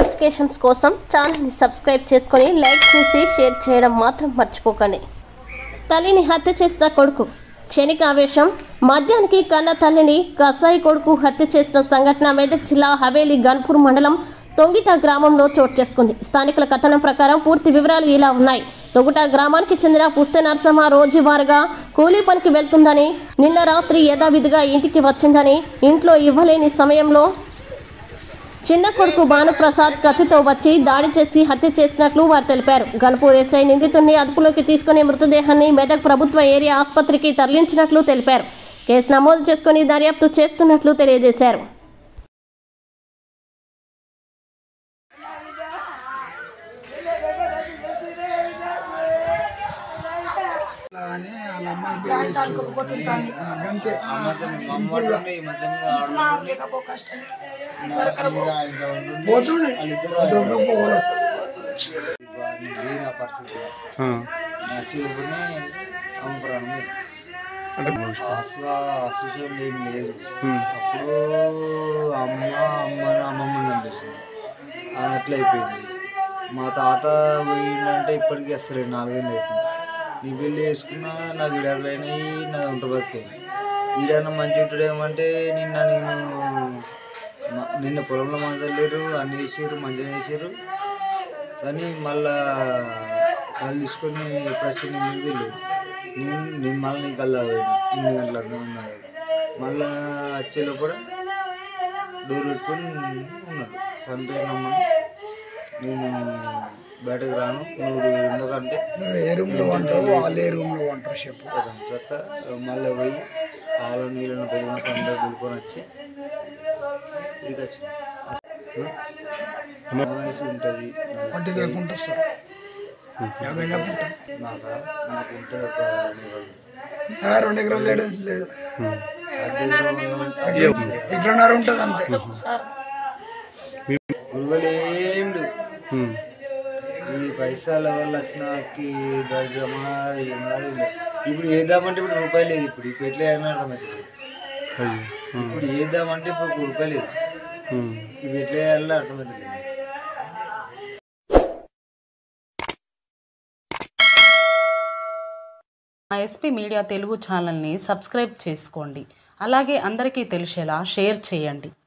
notifications కోసం ఛానల్ని subscribe చేసుకొని లైక్ చేసి షేర్ చేయడం మాత్రం మర్చిపోకండి తల్లిని హత్య చేసిన కొడుకు క్షణిక ఆవేశం మద్యానికి కన్న తల్లిని కసాయి కొడుకు హత్య చేసిన సంఘటన మెదక్ జిల్లా హవేలి గన్పూర్ మండలం తొంగిట గ్రామంలో చోటు చేసుకుంది స్థానికుల కథనం ప్రకారం పూర్తి వివరాలు ఇలా ఉన్నాయి తొగుట గ్రామానికి చెందిన పుస్తే నరసమ్మ రోజువారుగా కూలీ పనికి వెళ్తుందని నిన్న రాత్రి యథావిధిగా ఇంటికి వచ్చిందని ఇంట్లో ఇవ్వలేని సమయంలో చిన్న కొడుకు భానుప్రసాద్ కత్తితో వచ్చి దాడి చేసి హత్య చేసినట్లు వారు తెలిపారు గన్పూర్ ఎస్ఐ నిందితుడిని అదుపులోకి తీసుకుని మృతదేహాన్ని మెదక్ ప్రభుత్వ ఏరియా ఆసుపత్రికి తరలించినట్లు తెలిపారు కేసు నమోదు చేసుకుని దర్యాప్తు చేస్తున్నట్లు తెలియజేశారు అలా అని వాళ్ళ అమ్మాయి బేయిస్తుంది అంతే సింపుల్ గా పోతుండే దొంగపోవాలి అసలు ఏం లేదు అప్పుడు అమ్మ అమ్మ అమ్మమ్మని చంపేసింది అది అట్లా అయిపోయింది మా తాత పోయిందంటే ఇప్పటికీ అసలు నాలుగేళ్ళు అవుతుంది నీ పెళ్ళి వేసుకున్నా నాకు ఇడలు అయినాయి నా ఉంట బతికాయి ఈడన్నా మంచి ఉంటాడేమంటే నిన్న నేను మ- నిన్న పొలంలో మందలేరు అన్ని వేసారు మంచిగా వేసారు కానీ మళ్ళా కళ్ళు తీసుకొని ఎప్పుడు వచ్చి నేను మీకు తెలియదు నేను నేను మళ్ళీ నీ కల్లా పోయినా ఎనిమిది గంటలకు ఉన్నది మళ్ళా వచ్చేలో కూడా డోర్ పెట్టుకొని ఉన్నాడు చంపేనమ్మని నేను బయటకు రాను నువ్వు ఎందుకంటే నువ్వు ఏ రూమ్ లో ఉంటావు వాళ్ళు ఏ రూమ్ లో ఉంటారు చెప్పు చెత్త మళ్ళీ పోయి పాలు నీళ్ళను పెరిగిన పండుగ గుడుకొని వచ్చి ఇక వయసు ఉంటుంది వడ్డీ లేకుండా సార్ యాభై లేకుండా నాకు నాకు ఉంటుంది ఒక రెండు ఆ, రెండు ఎకరాలు లేడు లేదు అద్దె ఎకరన్నర ఉంటుంది అంతే గురువులేం లేవు ఈ పైసల వల్ల వచ్చినకి దగ్గరమా ఏం కాదు ఇప్పుడు వేద్దామంటే ఇప్పుడు రూపాయి లేదు ఇప్పుడు ఇప్పుడు ఎట్లా అయినా అర్థమవుతుంది ఇప్పుడు వేద్దామంటే ఇప్పుడు ఒక రూపాయి లేదు ఇప్పుడు ఎట్లా వేయాలో అర్థమవుతుంది మా ఎస్పీ మీడియా తెలుగు ఛానల్ని సబ్స్క్రైబ్ చేసుకోండి అలాగే అందరికీ తెలిసేలా షేర్ చేయండి